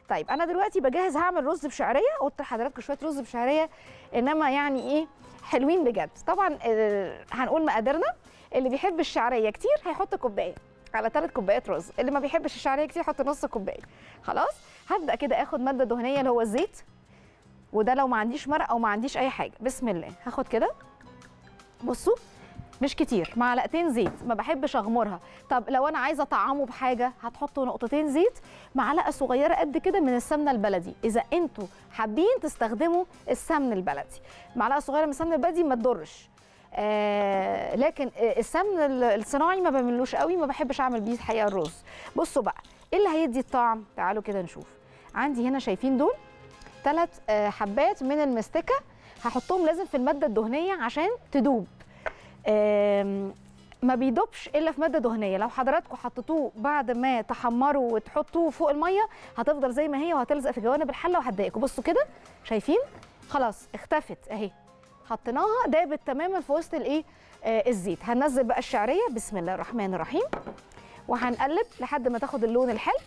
طيب انا دلوقتي بجهز هعمل رز بشعريه قلت لحضراتكم شويه رز بشعريه انما يعني ايه حلوين بجد طبعا آه، هنقول مقاديرنا اللي بيحب الشعريه كتير هيحط كوبايه على ثلاث كوبايات رز اللي ما بيحبش الشعريه كتير يحط نص كوبايه خلاص هبدا كده اخد ماده دهنيه اللي هو الزيت وده لو ما عنديش مرق او ما عنديش اي حاجه بسم الله هاخد كده بصوا مش كتير معلقتين زيت ما بحبش اغمرها طب لو انا عايزه اطعمه بحاجه هتحطوا نقطتين زيت معلقه صغيره قد كده من السمنه البلدي اذا انتوا حابين تستخدموا السمن البلدي معلقه صغيره من السمن البلدي ما تضرش آه لكن آه، السمن ال- الصناعي ما بعملوش قوي ما بحبش اعمل بيه الحقيقه الرز بصوا بقى ايه اللي هيدي الطعم تعالوا كده نشوف عندي هنا شايفين دول ثلاث حبات من المستكه هحطهم لازم في الماده الدهنيه عشان تدوب آم، ما بيدوبش الا في ماده دهنيه لو حضراتكم حطيتوه بعد ما تحمروا وتحطوه فوق الميه هتفضل زي ما هي وهتلزق في جوانب الحله وهتضايقكم بصوا كده شايفين خلاص اختفت اهي حطيناها دابت تماما في وسط الايه آه الزيت هننزل بقى الشعريه بسم الله الرحمن الرحيم وهنقلب لحد ما تاخد اللون الحلو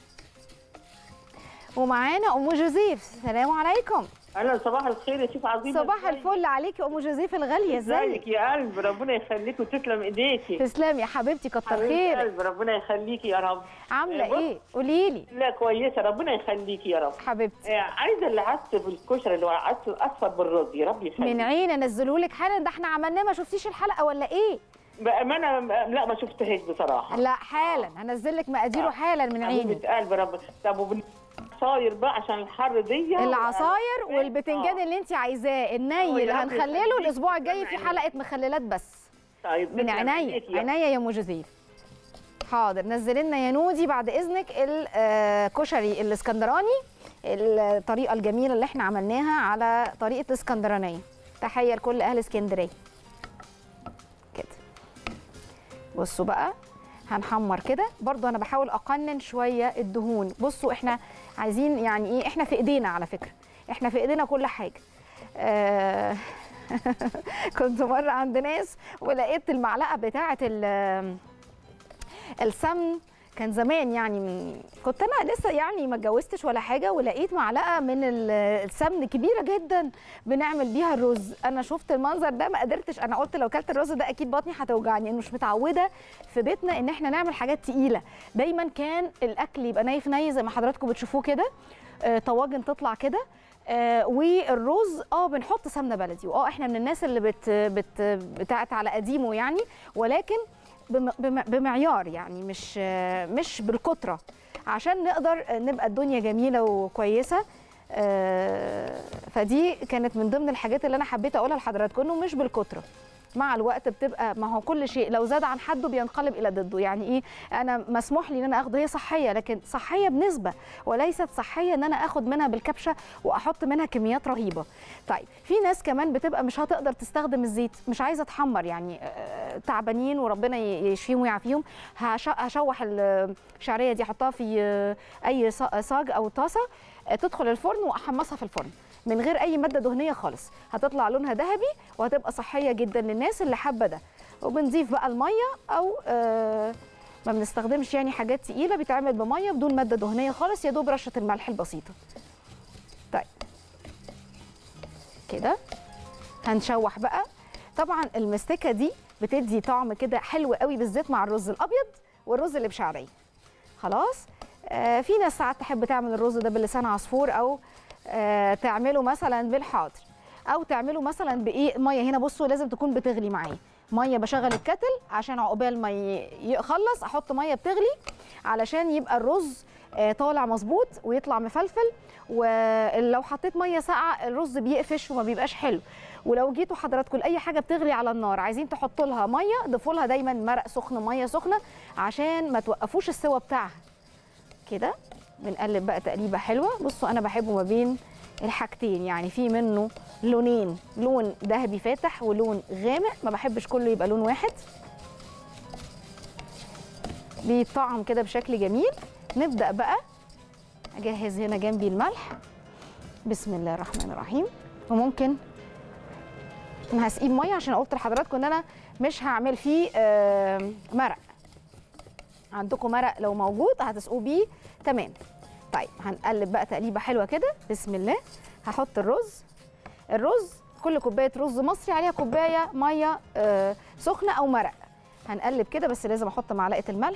ومعانا ام جوزيف السلام عليكم اهلا صباح الخير يا شيف عظيمه صباح الفل عليكي يا ام جوزيف الغاليه ازيك ازيك يا قلب ربنا يخليك وتسلم ايديكي تسلمي يا حبيبتي كتر حبيبة خيرك قلب ربنا يخليكي يا رب عامله بص. ايه قولي لي لا كويسه ربنا يخليكي يا رب حبيبتي آه، عايزه اللي عدس بالكشري اللي هو عدس الاصفر بالرز يا رب يخليك من عين انزله لك حالا ده احنا عملناه ما شفتيش الحلقه ولا ايه بامانه لا ما شفتهاش بصراحه لا حالا هنزل لك مقاديره حالا من عيني حبيبه قلب رب طب وبالعصاير بقى عشان الحر دي العصاير والبتنجان اللي انت عايزاه الني اللي يا رب هنخلله يخليك. الاسبوع الجاي في عينيا. حلقه مخللات بس طيب من تسلم عينيا إيديك يا- عينيا يا ام جوزيف حاضر نزل لنا يا نودي بعد اذنك الكشري الاسكندراني الطريقه الجميله اللي احنا عملناها على طريقه الاسكندرانيه تحيه لكل اهل اسكندريه كده بصوا بقى هنحمر كده برضو انا بحاول اقنن شويه الدهون بصوا احنا عايزين يعني ايه احنا في ايدينا على فكره احنا في ايدينا كل حاجه آه كنت مره عند ناس ولقيت المعلقه بتاعه ال- السمن كان زمان يعني من كنت انا لسه يعني ما اتجوزتش ولا حاجه ولقيت معلقه من ال- السمن كبيره جدا بنعمل بيها الرز انا شفت المنظر ده ما قدرتش انا قلت لو كلت الرز ده اكيد بطني هتوجعني انا مش متعوده في بيتنا ان احنا نعمل حاجات تقيله دايما كان الاكل يبقى ني في ني زي ما حضراتكم بتشوفوه كده آه، طواجن تطلع كده آه والرز اه بنحط سمنه بلدي واه احنا من الناس اللي بت بت بتاعت على قديمه يعني ولكن بم- بم- بمعيار يعني مش آه، مش بالكتره عشان نقدر نبقى الدنيا جميله وكويسه آه، فدي كانت من ضمن الحاجات اللي انا حبيت اقولها لحضراتكم انه مش بالكتره مع الوقت بتبقى ما هو كل شيء لو زاد عن حده بينقلب الى ضده يعني ايه انا مسموح لي ان انا اخده هي صحيه لكن صحيه بنسبه وليست صحيه ان انا اخد منها بالكبشه واحط منها كميات رهيبه طيب في ناس كمان بتبقى مش هتقدر تستخدم الزيت مش عايزه تحمر يعني آه، تعبانين وربنا ي- يشفيهم ويعافيهم هش- هشوح الشعريه دي احطها في آه، اي ص- صاج او طاسه آه، تدخل الفرن واحمصها في الفرن من غير اي ماده دهنيه خالص هتطلع لونها ذهبي وهتبقى صحيه جدا للناس اللي حابه ده وبنضيف بقى الميه او آه ما بنستخدمش يعني حاجات تقيله بيتعمل بميه بدون ماده دهنيه خالص يا دوب رشه الملح البسيطه طيب كده هنشوح بقى طبعا المستكه دي بتدي طعم كده حلو قوي بالذات مع الرز الابيض والرز اللي بشعريه خلاص آه في ناس ساعات تحب تعمل الرز ده بلسان عصفور او آه تعمله مثلا بالحاضر او تعمله مثلا بايه ميه هنا بصوا لازم تكون بتغلي معايا ميه بشغل الكتل عشان عقبال ما ي- يخلص احط ميه بتغلي علشان يبقى الرز آه، طالع مظبوط ويطلع مفلفل ولو حطيت ميه ساقعه الرز بيقفش وما بيبقاش حلو ولو جيتوا حضراتكم لاي حاجه بتغلي على النار عايزين تحطوا لها ميه ضيفوا لها دايما مرق سخن ميه سخنه عشان ما توقفوش السوا بتاعها كده بنقلب بقى تقليبه حلوه بصوا انا بحبه ما بين الحاجتين يعني في منه لونين لون ذهبي فاتح ولون غامق ما بحبش كله يبقى لون واحد بيطعم كده بشكل جميل نبدا بقى اجهز هنا جنبي الملح بسم الله الرحمن الرحيم وممكن انا هسقيه ميه عشان قلت لحضراتكم ان انا مش هعمل فيه آه، مرق عندكم مرق لو موجود هتسقوه بيه تمام طيب هنقلب بقى تقليبه حلوه كده بسم الله هحط الرز الرز كل كوبايه رز مصري عليها كوبايه ميه آه سخنه او مرق هنقلب كده بس لازم احط معلقه الملح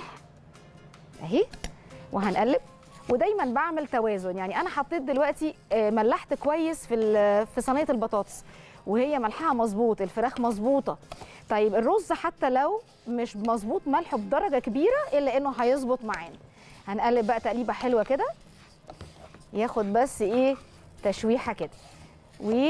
اهي وهنقلب ودايما بعمل توازن يعني انا حطيت دلوقتي آه، ملحت كويس في ال- في صينيه البطاطس وهي ملحها مظبوط الفراخ مظبوطه طيب الرز حتى لو مش مظبوط ملحه بدرجه كبيره الا انه هيظبط معانا هنقلب بقى تقليبه حلوه كده ياخد بس ايه تشويحه كده و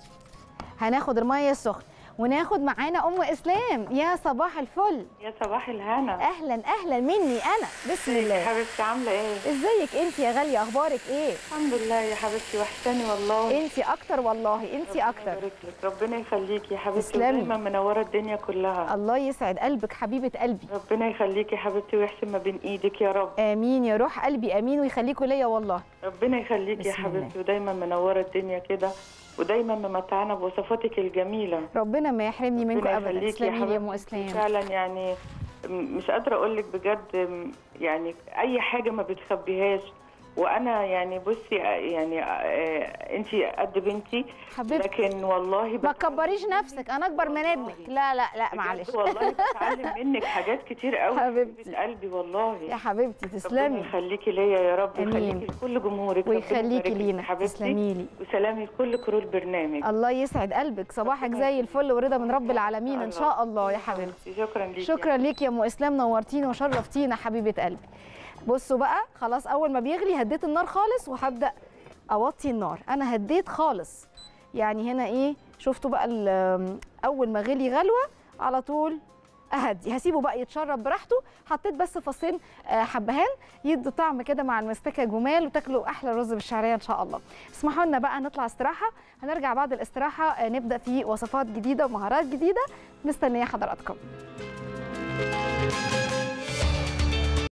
هناخد الميه السخنه وناخد معانا ام اسلام يا صباح الفل يا صباح الهنا اهلا اهلا مني انا بسم يا الله حبيبتي عامله ايه ازيك انت يا غاليه اخبارك ايه الحمد لله يا حبيبتي وحشاني والله انت اكتر والله انت ربنا اكتر يبارك لك ربنا يخليكي يا حبيبتي تسلمي. ودايما منوره الدنيا كلها الله يسعد قلبك حبيبه قلبي ربنا يخليكي يا حبيبتي ويحسن ما بين ايدك يا رب امين يا روح قلبي امين ويخليكوا ليا والله ربنا يخليكي يا بسم الله. حبيبتي ودايما منوره الدنيا كده ودايما ممتعنا بوصفاتك الجميله ربنا ما يحرمني منكم ربنا ابدا يخليكي تسلمي لي يا ام حبيبتي. اسلام فعلا يعني م- مش قادره اقول لك بجد م- يعني اي حاجه ما بتخبيهاش وانا يعني بصي يعني انت قد بنتي حبيبتي لكن والله ما بتعلم تكبريش منك- نفسك انا اكبر من والله. ابنك لا لا لا بجد معلش والله بتعلم منك حاجات كتير قوي حبيبتي. حبيبه قلبي والله يا حبيبتي ربنا تسلمي يخليكي ليا يا رب آمين. ويخليكي لكل جمهورك ربنا يبارك ويخليكي لك لينا حبيبتي تسلمي لي وسلامي لكل كرو البرنامج الله يسعد قلبك صباحك ربنا زي يخليك. الفل ورضا من رب العالمين ان شاء الله يا حبيبتي شكرا ليكي شكرا ليك يا ام اسلام نورتينا وشرفتينا حبيبه قلبي بصوا بقى خلاص اول ما بيغلي هديت النار خالص وهبدا اوطي النار انا هديت خالص يعني هنا ايه شفتوا بقى ال- اول ما غلي غلوه على طول اهدي هسيبه بقى يتشرب براحته حطيت بس فصين آه، حبهان يدوا طعم كده مع المستكه جمال وتاكلوا احلى رز بالشعريه ان شاء الله اسمحوا لنا بقى نطلع استراحه هنرجع بعد الاستراحه آه، نبدا في وصفات جديده ومهارات جديده مستنيه حضراتكم